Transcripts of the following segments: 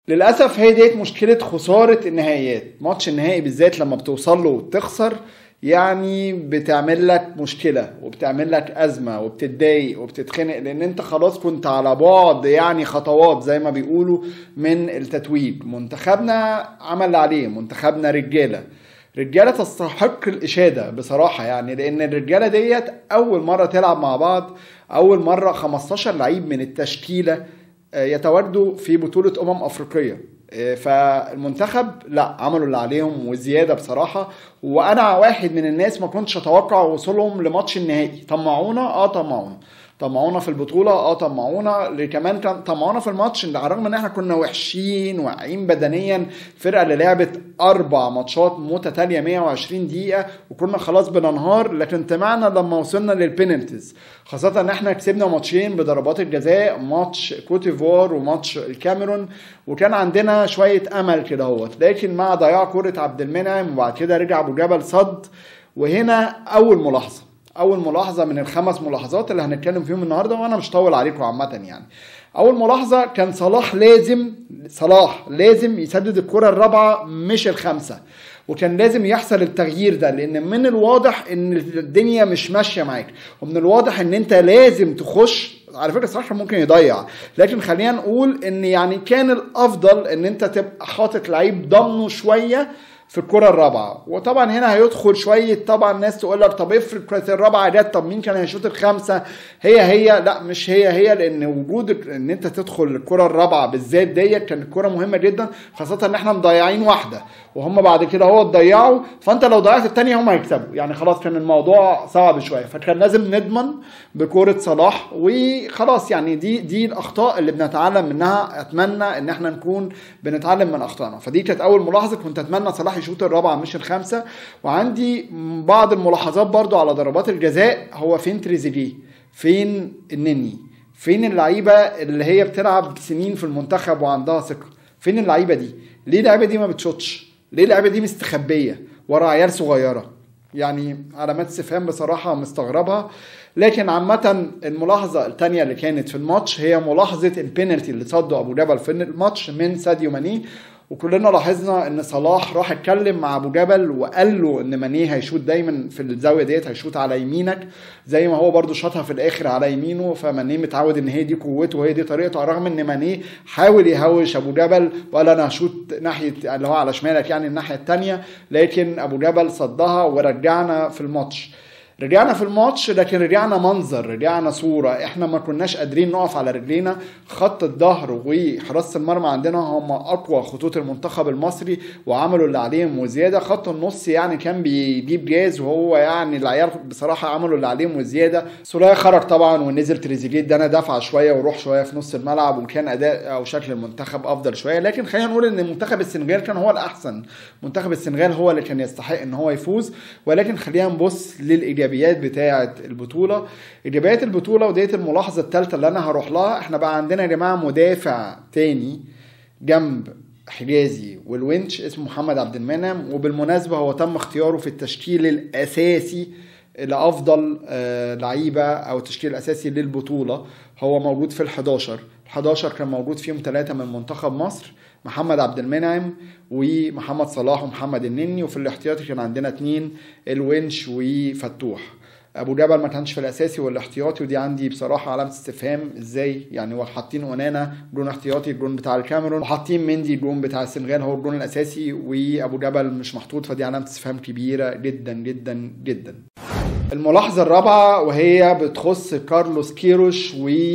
للاسف هي ديت مشكله خساره النهائيات ماتش النهائي بالذات لما بتوصل له وتخسر يعني بتعمل لك مشكلة وبتعمل لك أزمة وبتتضايق وبتتخنق لأن أنت خلاص كنت على بعد يعني خطوات زي ما بيقولوا من التتويج منتخبنا عمل اللي عليه منتخبنا رجالة رجالة تستحق الإشادة بصراحة يعني لأن الرجالة ديت أول مرة تلعب مع بعض أول مرة 15 لعيب من التشكيلة يتواجدوا في بطولة أمم أفريقية فالمنتخب لا عملوا اللي عليهم وزياده بصراحه وانا واحد من الناس ما كنتش اتوقع وصولهم لماتش النهائي طمعونا اه طمعونا طمعونا في البطوله اه طمعونا كمان كان طمعونا في الماتش على الرغم ان احنا كنا وحشين واقعين بدنيا الفرقه اللي لعبت اربع ماتشات متتاليه 120 دقيقه وكنا خلاص بننهار لكن طمعنا لما وصلنا للبينالتيز خاصه ان احنا كسبنا ماتشين بضربات الجزاء ماتش كوتيفوار وماتش الكاميرون وكان عندنا شويه امل كده اهوت لكن مع ضياع كره عبد المنعم وبعد كده رجع ابو جبل صد وهنا اول ملاحظه اول ملاحظه من الخمس ملاحظات اللي هنتكلم فيهم النهارده وانا مش طول عليكم عامه يعني اول ملاحظه كان صلاح لازم صلاح لازم يسدد الكره الرابعه مش الخامسه وكان لازم يحصل التغيير ده لان من الواضح ان الدنيا مش ماشيه معاك ومن الواضح ان انت لازم تخش على فكره صلاح ممكن يضيع لكن خلينا نقول ان يعني كان الافضل ان انت تبقى حاطط لعيب ضمنه شويه في الكرة الرابعة وطبعا هنا هيدخل شوية طبعا ناس تقول لك طب افرض الكرة الرابعة جت طب مين كان هيشوط الخامسة هي هي لا مش هي هي لان وجود ان انت تدخل الكرة الرابعة بالذات ديت كانت الكرة مهمة جدا خاصة ان احنا مضيعين واحدة وهم بعد كده هو ضيعوا فانت لو ضيعت الثانية هم هيكسبوا يعني خلاص كان الموضوع صعب شوية فكان لازم نضمن بكرة صلاح وخلاص يعني دي دي الاخطاء اللي بنتعلم منها اتمنى ان احنا نكون بنتعلم من اخطائنا فدي كانت اول ملاحظة كنت اتمنى صلاح يشوط الرابعه مش الخامسه وعندي بعض الملاحظات برضو على ضربات الجزاء هو فين تريزيجيه فين النني فين اللعيبه اللي هي بتلعب سنين في المنتخب وعندها ثقه فين اللعيبه دي ليه اللعيبه دي ما بتشوطش ليه اللعيبه دي مستخبيه ورا عيال صغيره يعني علامات استفهام بصراحه مستغربها لكن عامة الملاحظة الثانية اللي كانت في الماتش هي ملاحظة البينالتي اللي صده أبو جبل في الماتش من ساديو ماني وكلنا لاحظنا ان صلاح راح اتكلم مع ابو جبل وقال له ان مانيه هيشوط دايما في الزاويه ديت هيشوط على يمينك زي ما هو برده شاطها في الاخر على يمينه فمانيه متعود ان هي دي قوته وهي دي طريقته رغم ان مانيه حاول يهوش ابو جبل وقال انا هشوط ناحيه اللي هو على شمالك يعني الناحيه الثانيه لكن ابو جبل صدها ورجعنا في الماتش رجعنا في الماتش لكن رجعنا منظر رجعنا صورة احنا ما كناش قادرين نقف على رجلينا خط الظهر وحراسة المرمى عندنا هم اقوى خطوط المنتخب المصري وعملوا اللي عليهم وزيادة خط النص يعني كان بيجيب جاز وهو يعني العيال بصراحة عملوا اللي عليهم وزيادة سولية خرج طبعا ونزل تريزيجيه ادانا دفعة شوية وروح شوية في نص الملعب وكان اداء او شكل المنتخب افضل شوية لكن خلينا نقول ان منتخب السنغال كان هو الاحسن منتخب السنغال هو اللي كان يستحق ان هو يفوز ولكن خلينا نبص للايجابيات الايجابيات بتاعه البطوله ايجابيات البطوله وديت الملاحظه الثالثه اللي انا هروح لها احنا بقى عندنا يا جماعه مدافع تاني جنب حجازي والونش اسمه محمد عبد المنعم وبالمناسبه هو تم اختياره في التشكيل الاساسي لافضل لعيبه او التشكيل الاساسي للبطوله هو موجود في ال11 ال11 كان موجود فيهم ثلاثه من منتخب مصر محمد عبد المنعم ومحمد صلاح ومحمد النني وفي الاحتياطي كان عندنا اتنين الونش وفتوح ابو جبل ما كانش في الاساسي والاحتياطي ودي عندي بصراحه علامه استفهام ازاي يعني هو حاطين اونانا جون احتياطي الجون بتاع الكاميرون وحاطين مندي الجون بتاع السنغال هو الجون الاساسي وابو جبل مش محطوط فدي علامه استفهام كبيره جدا جدا جدا الملاحظة الرابعة وهي بتخص كارلوس كيروش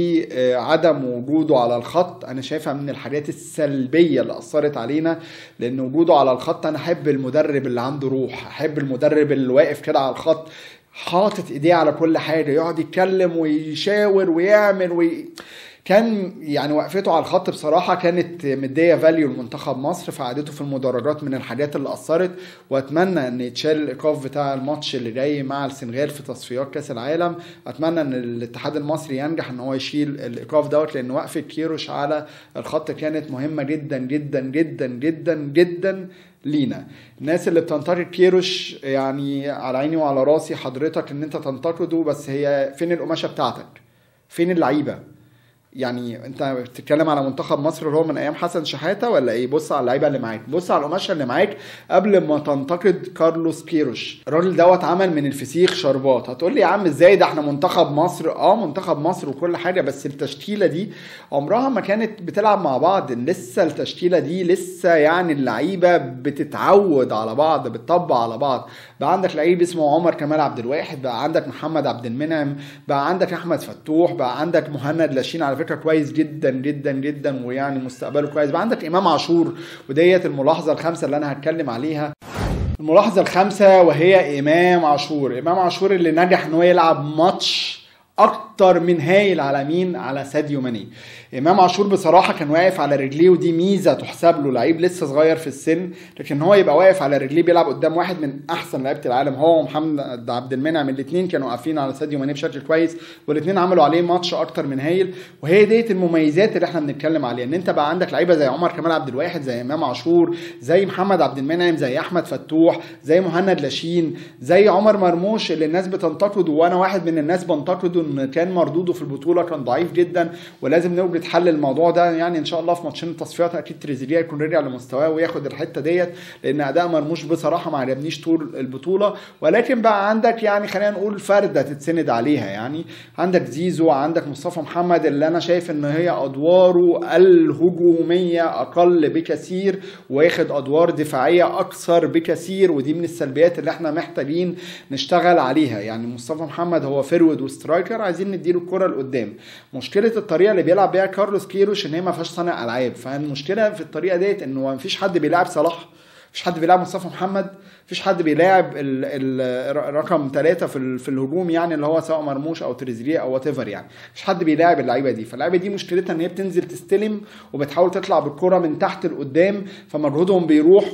وعدم وجوده على الخط أنا شايفها من الحاجات السلبية اللي أثرت علينا لأن وجوده على الخط أنا أحب المدرب اللي عنده روح أحب المدرب اللي واقف كده على الخط حاطط ايديه على كل حاجة يقعد يتكلم ويشاور ويعمل وي... كان يعني وقفته على الخط بصراحة كانت مدية فاليو لمنتخب مصر فقعدته في المدرجات من الحاجات اللي أثرت وأتمنى إن يتشال الإيقاف بتاع الماتش اللي جاي مع السنغال في تصفيات كأس العالم أتمنى إن الاتحاد المصري ينجح إن هو يشيل الإيقاف دوت لأن وقفة كيروش على الخط كانت مهمة جدا جدا جدا جدا جدا لينا الناس اللي بتنتقد كيروش يعني على عيني وعلى راسي حضرتك ان انت تنتقده بس هي فين القماشه بتاعتك فين اللعيبه يعني انت بتتكلم على منتخب مصر اللي هو من ايام حسن شحاته ولا ايه بص على اللعيبه اللي معاك بص على القماشه اللي معاك قبل ما تنتقد كارلوس كيروش الراجل دوت عمل من الفسيخ شربات هتقول لي يا عم ازاي ده احنا منتخب مصر اه منتخب مصر وكل حاجه بس التشكيله دي عمرها ما كانت بتلعب مع بعض لسه التشكيله دي لسه يعني اللعيبه بتتعود على بعض بتطبق على بعض بقى عندك لعيب اسمه عمر كمال عبد الواحد بقى عندك محمد عبد المنعم بقى عندك احمد فتوح بقى عندك مهند لاشين على فكره كويس جدا جدا جدا ويعني مستقبله كويس بقى عندك امام عاشور وديت الملاحظه الخامسه اللي انا هتكلم عليها الملاحظه الخامسه وهي امام عاشور امام عاشور اللي نجح ان هو يلعب ماتش اكتر من هايل على مين على ساديو ماني امام عاشور بصراحه كان واقف على رجليه ودي ميزه تحسب له لعيب لسه صغير في السن لكن هو يبقى واقف على رجليه بيلعب قدام واحد من احسن لعيبه العالم هو ومحمد عبد المنعم الاثنين كانوا واقفين على ساديو ماني بشكل كويس والاثنين عملوا عليه ماتش اكتر من هايل وهي ديت المميزات اللي احنا بنتكلم عليها ان انت بقى عندك لعيبه زي عمر كمال عبد الواحد زي امام عاشور زي محمد عبد المنعم زي احمد فتوح زي مهند لاشين زي عمر مرموش اللي الناس بتنتقده وانا واحد من الناس بنتقده ان كان مردوده في البطوله كان ضعيف جدا ولازم نوجد حل الموضوع ده يعني ان شاء الله في ماتشين التصفيات اكيد تريزيجيه يكون رجع لمستواه وياخد الحته ديت لان اداء مرموش بصراحه ما عجبنيش طول البطوله ولكن بقى عندك يعني خلينا نقول فرده تتسند عليها يعني عندك زيزو عندك مصطفى محمد اللي انا شايف ان هي ادواره الهجوميه اقل بكثير واخد ادوار دفاعيه اكثر بكثير ودي من السلبيات اللي احنا محتاجين نشتغل عليها يعني مصطفى محمد هو فيرود وسترايكر عايزين نديله الكره لقدام مشكله الطريقه اللي بيلعب بيها كارلوس كيروش ان هي ما فيهاش صانع العاب فالمشكله في الطريقه ديت انه ما فيش حد بيلعب صلاح مفيش حد بيلعب مصطفى محمد مفيش حد بيلاعب رقم ثلاثة في في الهجوم يعني اللي هو سواء مرموش او تريزيجيه او وات ايفر يعني مفيش حد بيلاعب اللعيبه دي فاللعيبه دي مشكلتها ان هي بتنزل تستلم وبتحاول تطلع بالكره من تحت لقدام فمجهودهم بيروح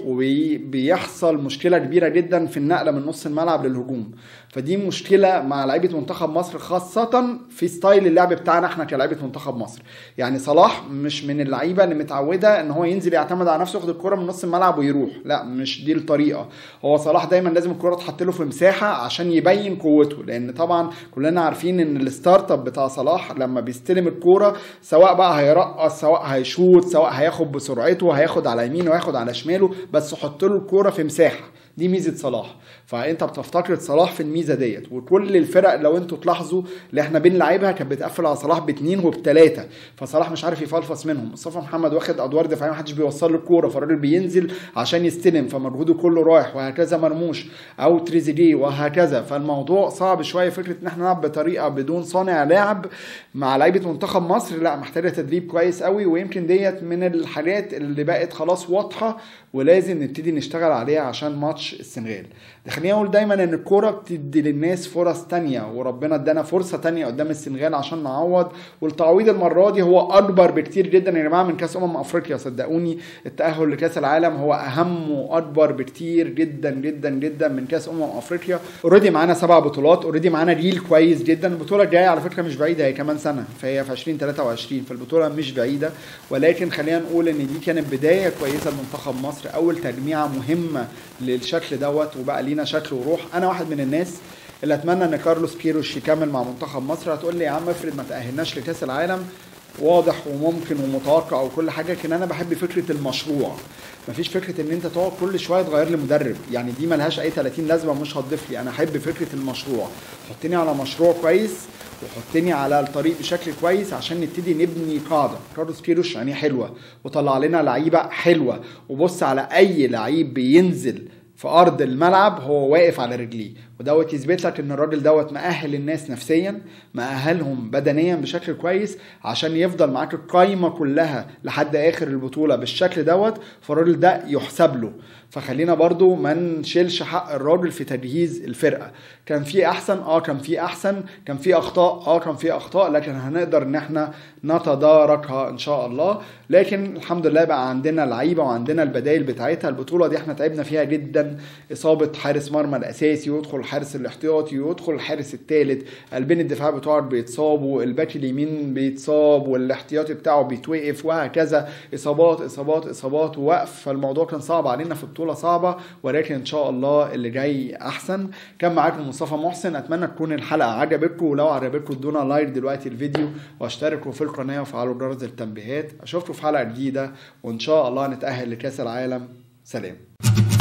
وبيحصل مشكله كبيره جدا في النقله من نص الملعب للهجوم فدي مشكله مع لعيبه منتخب مصر خاصه في ستايل اللعب بتاعنا احنا كلاعيبه منتخب مصر يعني صلاح مش من اللعيبه اللي متعوده ان هو ينزل يعتمد على نفسه ياخد الكره من نص الملعب ويروح لا مش دي الطريقه هو صلاح دايما لازم الكره تحط له في مساحه عشان يبين قوته لان طبعا كلنا عارفين ان الستارت اب بتاع صلاح لما بيستلم الكوره سواء بقى هيرقص سواء هيشوط سواء هياخد بسرعته هياخد على يمينه وهياخد على شماله بس حط له الكوره في مساحه دي ميزه صلاح فانت بتفتقد صلاح في الميزه ديت وكل الفرق لو انتوا تلاحظوا اللي احنا بنلعبها كانت بتقفل على صلاح باثنين وبثلاثه فصلاح مش عارف يفلفص منهم مصطفى محمد واخد ادوار دفاعيه محدش بيوصل له الكوره فالراجل بينزل عشان يستلم فمجهوده كله رايح وهكذا مرموش او تريزيجيه وهكذا فالموضوع صعب شويه فكره ان احنا نلعب بطريقه بدون صانع لاعب مع لعيبه منتخب مصر لا محتاجه تدريب كويس قوي ويمكن ديت من الحاجات اللي بقت خلاص واضحه ولازم نبتدي نشتغل عليها عشان ماتش السنغال ده خليني اقول دايما ان الكوره بتدي للناس فرص تانية وربنا ادانا فرصه تانية قدام السنغال عشان نعوض والتعويض المره دي هو اكبر بكتير جدا يا جماعه من كاس امم افريقيا صدقوني التاهل لكاس العالم هو اهم واكبر بكتير جدا جدا جدا من كاس امم افريقيا اوريدي معانا سبع بطولات اوريدي معانا جيل كويس جدا البطوله الجايه على فكره مش بعيده هي كمان سنه فهي في 2023 فالبطوله مش بعيده ولكن خلينا نقول ان دي كانت بدايه كويسه لمنتخب مصر اول تجميعه مهمه للشكل دوت وبقى لينا شكل وروح انا واحد من الناس اللي اتمنى ان كارلوس كيروش يكمل مع منتخب مصر هتقول لي يا عم افرض ما تاهلناش لكاس العالم واضح وممكن ومتوقع وكل حاجه لكن انا بحب فكره المشروع مفيش فكره ان انت تقعد كل شويه تغير لي مدرب يعني دي ملهاش اي 30 لازمه مش هتضيف لي انا احب فكره المشروع حطني على مشروع كويس وحطني على الطريق بشكل كويس عشان نبتدي نبني قاعده كارلوس كيروش يعني حلوه وطلع لنا لعيبه حلوه وبص على اي لعيب بينزل في ارض الملعب هو واقف على رجليه ودوت يثبت لك ان الراجل دوت مأهل الناس نفسيا مأهلهم بدنيا بشكل كويس عشان يفضل معاك القايمه كلها لحد اخر البطوله بالشكل دوت فالراجل ده يحسب له فخلينا برضو ما نشيلش حق الراجل في تجهيز الفرقه كان في احسن اه كان في احسن كان في اخطاء اه كان في اخطاء لكن هنقدر ان احنا نتداركها ان شاء الله لكن الحمد لله بقى عندنا لعيبه وعندنا البدائل بتاعتها البطوله دي احنا تعبنا فيها جدا جدا اصابه حارس مرمى الاساسي ويدخل الحارس الاحتياطي ويدخل الحارس الثالث قلبين الدفاع بتوعك بيتصابوا الباك اليمين بيتصاب والاحتياطي بتاعه بيتوقف وهكذا اصابات اصابات اصابات ووقف فالموضوع كان صعب علينا في بطوله صعبه ولكن ان شاء الله اللي جاي احسن كان معاكم مصطفى محسن اتمنى تكون الحلقه عجبتكم ولو عجبتكم ادونا لايك دلوقتي الفيديو واشتركوا في القناه وفعلوا جرس التنبيهات اشوفكم في حلقه جديده وان شاء الله نتاهل لكاس العالم سلام